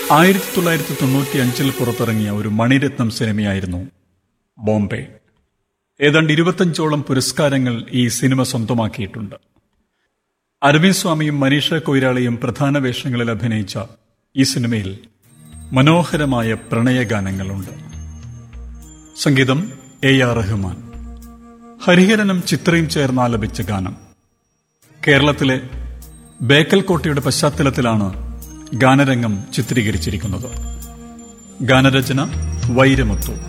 ആയിരത്തി തൊള്ളായിരത്തി തൊണ്ണൂറ്റി അഞ്ചിൽ പുറത്തിറങ്ങിയ ഒരു മണിരത്നം സിനിമയായിരുന്നു ബോംബെ ഏതാണ്ട് ഇരുപത്തഞ്ചോളം പുരസ്കാരങ്ങൾ ഈ സിനിമ സ്വന്തമാക്കിയിട്ടുണ്ട് അരവിന്ദ് സ്വാമിയും മനീഷ കൊയ്രാളിയും പ്രധാന വേഷങ്ങളിൽ അഭിനയിച്ച ഈ സിനിമയിൽ മനോഹരമായ പ്രണയഗാനങ്ങളുണ്ട് സംഗീതം എ ആർ റഹ്മാൻ ഹരിഹരനും ചിത്രയും ചേർന്ന് ആലപിച്ച ഗാനം കേരളത്തിലെ ബേക്കൽ കോട്ടയുടെ പശ്ചാത്തലത്തിലാണ് ഗാനരംഗം ചിത്രീകരിച്ചിരിക്കുന്നത് ഗാനരചന വൈരമുത്തു